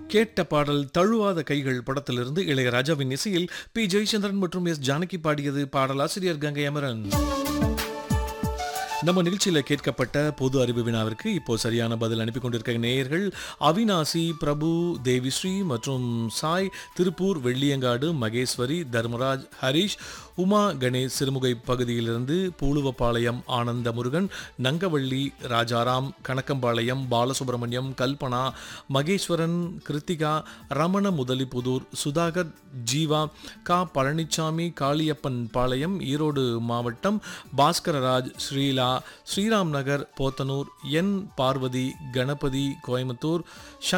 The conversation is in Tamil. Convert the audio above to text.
கேட்ட பாடல் தழுவாத கைகள் படத்திலிருந்து இளையராஜாவின் இசையில் பி ஜெயச்சந்திரன் மற்றும் எஸ் ஜானகி பாடியது பாடலாசிரியர் கங்கை அமரன் நம்ம நிகழ்ச்சியில் கேட்கப்பட்ட பொது அறிவு வினாவிற்கு இப்போ சரியான பதில் அனுப்பி கொண்டிருக்க நேயர்கள் அவினாசி பிரபு தேவிஸ்ரீ மற்றும் சாய் திருப்பூர் வெள்ளியங்காடு மகேஸ்வரி தர்மராஜ் ஹரிஷ் உமா கணேஷ் சிறுமுகை பகுதியிலிருந்து பூலுவப்பாளையம் ஆனந்த முருகன் நங்கவள்ளி ராஜாராம் கணக்கம்பாளையம் பாலசுப்ரமணியம் கல்பனா மகேஸ்வரன் கிருத்திகா ரமண முதலிபுதூர் சுதாகர் ஜீவா கா பழனிசாமி காளியப்பன் பாளையம் ஈரோடு மாவட்டம் பாஸ்கரராஜ் ஸ்ரீலா ஸ்ரீராம் நகர் போத்தனூர் என் பார்வதி கணபதி கோயம்புத்தூர்